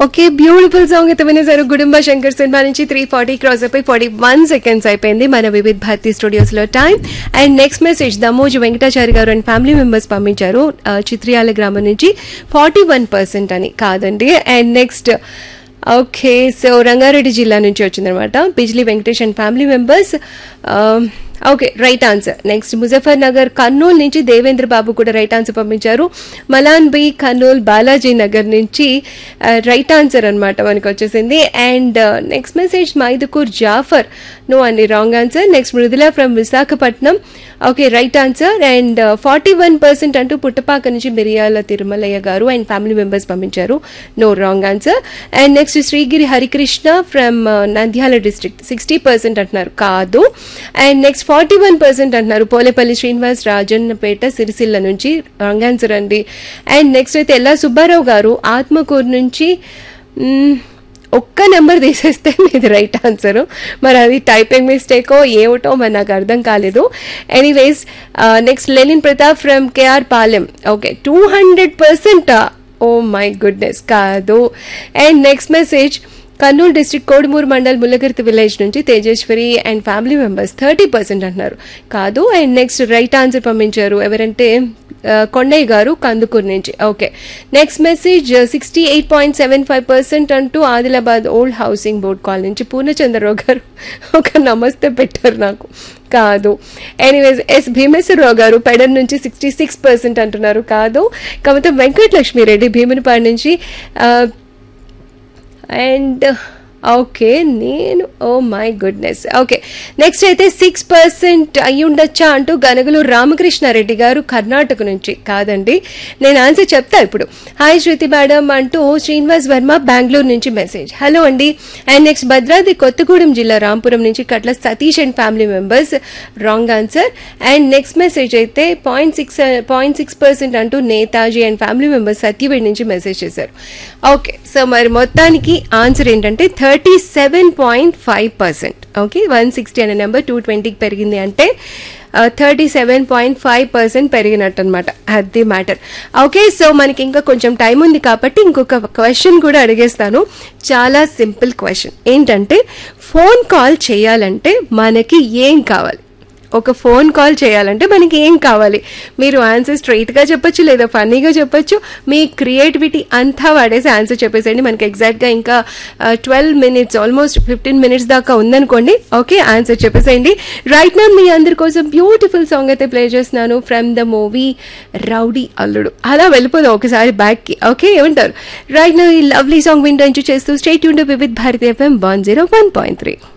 okay beautiful song అయితే వినేసారు Gudumba Shankar cinema నుంచి త్రీ ఫార్టీ క్రాస్ అయిపోయి ఫార్టీ వన్ సెకండ్స్ అయిపోయింది మన వివిధ్ భారతి స్టూడియోస్ లో time and next message Damoju Venkatachari garu and family members పంపించారు ఆ, చిత్రియాల గ్రామం నుంచి ఫార్టీ వన్ పర్సెంట్ అని కాదండి and next okay so Rangareddy జిల్లా నుంచి వచ్చిందనమాట Bijli Venkatesh and family members okay right answer next Muzaffar Nagar Kurnool నుంచి దేవేంద్ర బాబు కూడా రైట్ ఆన్సర్ పంపించారు మలాన్ బి కర్నూలు బాలాజీ నగర్ నుంచి రైట్ ఆన్సర్ అన్నమాట మనకు వచ్చేసింది and next message Mydukur Jafar no అండి wrong answer next Mrudula from Visakhapatnam okay right answer and forty one percent అంటూ పుట్టపాక నుంచి Miriyala Tirumalaiah garu and family members పంపించారు no wrong answer and next Srigiri Harikrishna from Nandyal district sixty percent అంటున్నారు కాదు and next forty one percent అంటున్నారు పోలేపల్లి శ్రీనివాస్ రాజన్నపేట సిరిసిల్ల నుంచి wrong answer అండి and next అయితే ఎల్లా సుబ్బారావు గారు ఆత్మకూరు నుంచి మ్మ్, ఒక్క నెంబర్ తీసేస్తే మీది రైట్ ఆన్సర్ మరి అది టైపింగ్ మిస్టేకో ఏమిటో మరి నాకు అర్థం కాలేదు anyways next Lenin Pratap from K R Palem okay two hundred percent oh my goodness కాదు and next message Kurnool district Kodumuru mandal Mullagirthi village నుంచి Tejeswari and family members thirty percent అంటున్నారు కాదు అండ్ నెక్స్ట్ రైట్ ఆన్సర్ పంపించారు ఎవరంటే ఆ, కొండయ్య గారు కందుకూరు నుంచి okay next message sixty eight point seven five percent అంటూ Adilabad old housing board call నుంచి పూర్ణచంద్రరావు గారు ఒక నమస్తే పెట్టారు నాకు కాదు ఎనీవేస్ ఎస్ భీమేశ్వరరావు గారు పెడన్ నుంచి సిక్స్టీ సిక్స్ పర్సెంట్ అంటున్నారు కాదు కాకపోతే వెంకటలక్ష్మిరెడ్డి భీమునిపాడు నుంచి ఆ, అండ్ ఓకే నేను oh my goodness okay next అయితే సిక్స్ పర్సెంట్ అయి ఉండొచ్చా అంటూ గనగలు రామకృష్ణారెడ్డి గారు కర్ణాటక నుంచి కాదండి నేను ఆన్సర్ చెప్తా ఇప్పుడు హాయ్ శృతి మేడం అంటూ శ్రీనివాస్ వర్మ బెంగళూరు నుంచి మెసేజ్ హలో అండి అండ్ నెక్స్ట్ భద్రాద్రి కొత్తగూడెం జిల్లా రాంపురం నుంచి Katla Satish and family members wrong answer and next message అయితే point six point six percent అంటూ Netaji and family members Satyavedu నుంచి మెసేజ్ చేశారు ఓకే సో మరి మొత్తానికి ఆన్సర్ ఏంటంటే thirty seven point five percent okay one sixty అనే నెంబర్ టూ ట్వంటీకి పెరిగింది అంటే thirty seven point five percent పెరిగినట్టు అనమాట అది మ్యాటర్ ఓకే సో మనకి ఇంకా కొంచెం టైం ఉంది కాబట్టి ఇంకొక క్వశ్చన్ కూడా అడిగేస్తాను చాలా సింపుల్ క్వశ్చన్ ఏంటంటే ఫోన్ కాల్ చేయాలంటే మనకి ఏం కావాలి ఒక ఫోన్ కాల్ చేయాలంటే మనకి ఏం కావాలి మీరు ఆన్సర్ స్ట్రైట్గా చెప్పొచ్చు లేదా ఫన్నీగా చెప్పొచ్చు మీ క్రియేటివిటీ అంతా వాడేసి ఆన్సర్ చెప్పేసేయండి మనకి ఎగ్జాక్ట్గా ఇంకా twelve minutes almost fifteen minutes దాకా ఉందనుకోండి ఓకే ఆన్సర్ చెప్పేసేయండి రైట్ నా మీ అందరి కోసం బ్యూటిఫుల్ సాంగ్ అయితే ప్లే చేస్తున్నాను from the movie Rowdy Alludu అలా వెళ్ళిపోదాం ఒకసారి బ్యాక్కి ఓకే ఏమంటారు రైట్ నా ఈ లవ్లీ సాంగ్ వింటూ చేస్తూ స్టేట్ యూన్ Vividh Bharati FM one zero one point three